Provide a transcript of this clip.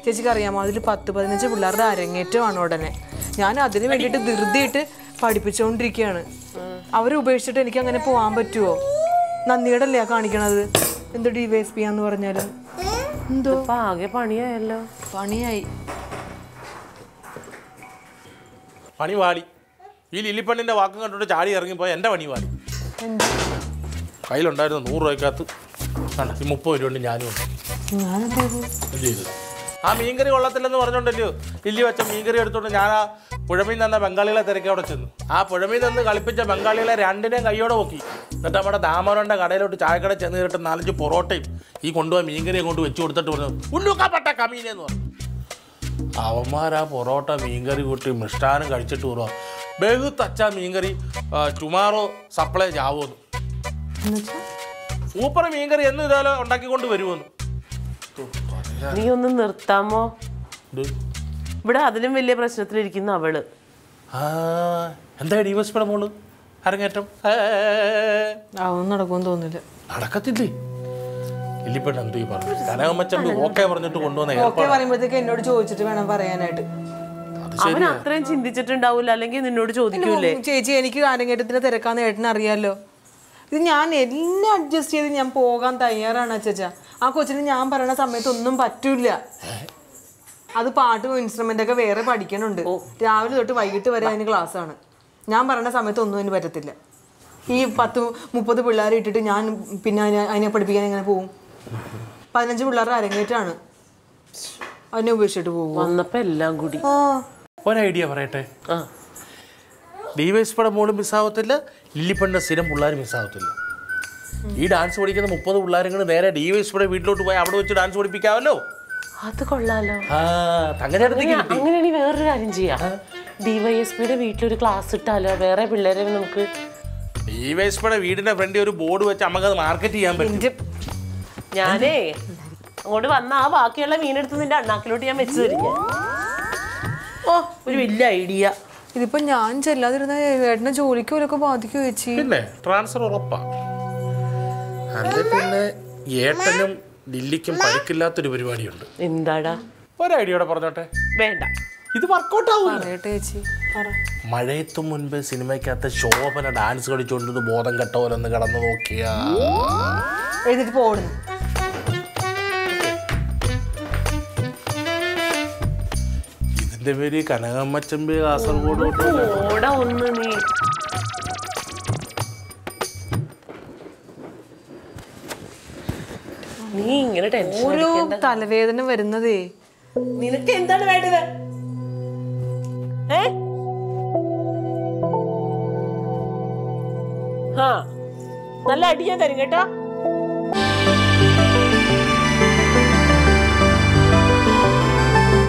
ചേച്ചിക്ക് അറിയാമോ അതിൽ പത്ത് പതിനഞ്ച് പിള്ളേരുടെ അരങ്ങേറ്റമാണ് ഉടനെ ഞാൻ അതിന് വേണ്ടിയിട്ട് ധൃതിയിട്ട് പഠിപ്പിച്ചുകൊണ്ടിരിക്കുകയാണ് അവരെ ഉപേക്ഷിച്ചിട്ട് എനിക്ക് അങ്ങനെ പോകാൻ പറ്റുമോ നന്ദിയോടല്ലേ ആ കാണിക്കണത് എന്തോ ഡി വൈ എസ് പി ആന്ന് പറഞ്ഞാലും എന്തോ ഇപ്പൊ ആകെ പണിയായല്ലോ പണിയായി പണി വാടി ഈ ലില്ലിപ്പണ്ണിന്റെ വാക്കും കണ്ടിട്ട് ചാടി ഇറങ്ങിപ്പോയി എൻ്റെ പണി വാടി കയ്യിലുണ്ടായിരുന്ന നൂറ് രൂപയ്ക്കകത്ത് വേണ്ട ഈ മുപ്പത് രൂപ കൊണ്ട് ഞാനും ഉണ്ട് ഞാനെന്ത് ചെയ്തു എന്ത് ചെയ്തു ആ മീൻകറി കൊള്ളത്തില്ലെന്ന് പറഞ്ഞോണ്ടല്ലോ ലില്ലി വെച്ച മീൻകറി എടുത്തോണ്ട് ഞാൻ ആ പുഴമീൻ തന്ന ബംഗാളികളെ തിരക്കി അവിടെ ചെന്നു ആ പുഴമീൻ നിന്ന് കളിപ്പിച്ച ബംഗാളികളെ രണ്ടിനെയും കൈയോടെ നോക്കി എന്നിട്ട് നമ്മുടെ ദാമോനന്റെ കടയിലോട്ട് ചായക്കട ചെന്ന് കയറിട്ട് നാലഞ്ച് പൊറോട്ടയും ഈ കൊണ്ടുപോയി മീൻകറിയും കൊണ്ട് വെച്ച് കൊടുത്തിട്ട് പറഞ്ഞു ഉണ്ണുക്കാപ്പട്ട കമീനെന്ന് പറഞ്ഞു അവന്മാർ ആ പൊറോട്ട മീൻകറി കൂട്ടി മിഷ്ടാനം കഴിച്ചിട്ട് പറയുക ബഹു തച്ച മീൻകറി ടുമാറോ സപ്ലൈ ചാവുമെന്ന് എന്നുവെച്ചാ സൂപ്പർ മീൻകറി എന്ന് ഇതാലോ ഉണ്ടാക്കിക്കൊണ്ട് വരുമെന്ന് നീ ഒന്ന് നിർത്താമോ ഇത് ഇവിടെ അതിലും വലിയ പ്രശ്നത്തിലിരിക്കുന്ന അവള് ആ എന്താ ഡി എസ് പിയുടെ മോള് അരങ്ങേറ്റം ഏ, അതൊന്നും നടക്കുമെന്ന് തോന്നില്ല നടക്കത്തില്ലേ ഇല്ലിപ്പെട്ട് എന്തു ഈ പറഞ്ഞു കനകമ്മച്ചമ്പി ഓക്കെ പറഞ്ഞിട്ട് കൊണ്ടുവന്ന ഓക്കെ ഏർപ്പാട് പറയുമ്പോഴത്തേക്ക് എന്നോട് ചോദിച്ചിട്ട് വേണം പറയാനായിട്ട് അത് അവൻ അത്രയും ചിന്തിച്ചിട്ടുണ്ടാവൂല അല്ലെങ്കിൽ നിന്നോട് ചോദിക്കൂലേ ചേച്ചി എനിക്ക് കാരങ്കേട്ടത്തിന് തിരക്കാന്ന് ഏട്ടന് അറിയാലോ ഇത് ഞാൻ എല്ലാം അഡ്ജസ്റ്റ് ചെയ്ത് ഞാൻ പോകാൻ തയ്യാറാണ് അച്ഛച്ച ആ കൊച്ചിന് ഞാൻ പറയണ സമയത്ത് ഒന്നും പറ്റൂല അത് പാട്ടും ഇൻസ്ട്രുമെന്റ് ഒക്കെ വേറെ പഠിക്കണുണ്ട് രാവിലെ തൊട്ട് വൈകിട്ട് വരെ അതിന് ക്ലാസ് ആണ് ഞാൻ പറയണ സമയത്ത് ഒന്നും അതിന് പറ്റത്തില്ല ഈ പത്ത് മുപ്പത് പിള്ളേരെ ഇട്ടിട്ട് ഞാൻ പിന്നെ അതിനെ അതിനെ പഠിപ്പിക്കാൻ എങ്ങനെ പോകും പതിനഞ്ച് പിള്ളേരുടെ അരങ്ങേറ്റാണ് അതിനെ ഉപേക്ഷിച്ചിട്ട് പോകും വന്നപ്പോ എല്ലാം കൂടി ആ ഒരു ഐഡിയ പറയട്ടെ ആ ഡി വൈ എസ് പിയുടെ മോള് മിസ്സാവത്തില്ല ലില്ലിപ്പണ്ണിന്റെ സ്ഥിരം പിള്ളേർ മിസ്സാവത്തില്ല ഈ ഡാൻസ് പഠിക്കുന്ന മുപ്പത് പിള്ളേരും കൂടെ നേരെ ഡി വൈ എസ് പിയുടെ വീട്ടിലോട്ട് പോയി അവിടെ വെച്ച് ഡാൻസ് പഠിപ്പിക്കാമല്ലോ അത് കൊള്ളാലോ ആ തങ്ങനെ അടുത്തേക്ക് കിട്ടി അങ്ങനെയാണെങ്കിൽ വേറൊരു കാര്യം ചെയ്യാം ഡിവൈഎസ്പിയുടെ വീട്ടിലൊരു ക്ലാസ് ഇട്ടാലോ വേറെ പിള്ളേരെ നമുക്ക് ഡി വൈ എസ് പിയുടെ വീടിന്റെ ഫ്രണ്ടിൽ ഒരു ബോർഡ് വെച്ച് നമുക്കത് മാർക്കറ്റ് ചെയ്യാൻ പറ്റും എൻ്റെ ഞാനേ അങ്ങോട്ട് വന്ന ആ ബാക്കിയുള്ള മീനെടുത്ത് നിന്റെ അണ്ണാക്കിലോട്ട് ഞാൻ വെച്ച് തരും ഞാൻ ഓ ഒരു വലിയ ഐഡിയ ഇതിപ്പോ ഞാൻ ചെല്ലാതിരുന്ന ഏട്ടനെ ജോലിക്ക് പോലൊക്കെ ബാധിക്കുമോ ചേച്ചി പിന്നെ ട്രാൻസ്ഫർ ഉറപ്പാ അല്ലെ പിന്നെ ഏട്ടനും ലില്ലിക്കും പരിക്കില്ലാത്തൊരു പരിപാടിയുണ്ട് എന്താടാ ഒരു ഐഡിയോടെ പറഞ്ഞോട്ടെ വേണ്ട ഇത് വർക്കൗട്ട് ആവും പറയട്ടെ ചേച്ചി പറ മഴയത്തു മുൻപ് സിനിമയ്ക്കകത്ത് ശോഭന ഡാൻസ് കളിച്ചുകൊണ്ട് ബോധം കെട്ട പോലെ ഒന്ന് കടന്നു നോക്കിയാ എഴുതിട്ട് പോടുന്നു ഇതിന്റെ പേര് കനകമ്മച്ചമ്പി കാസർഗോഡ് തൊട്ട് ഓടാ ഒന്ന് നീ നീ ഇങ്ങനെ ടെൻഷൻ ഓരോ തലവേദന വരുന്നതേ നിനക്ക് എന്താണ് വേണ്ടത് ഏ ആ നല്ല അടി ഞാൻ തരും കേട്ടോ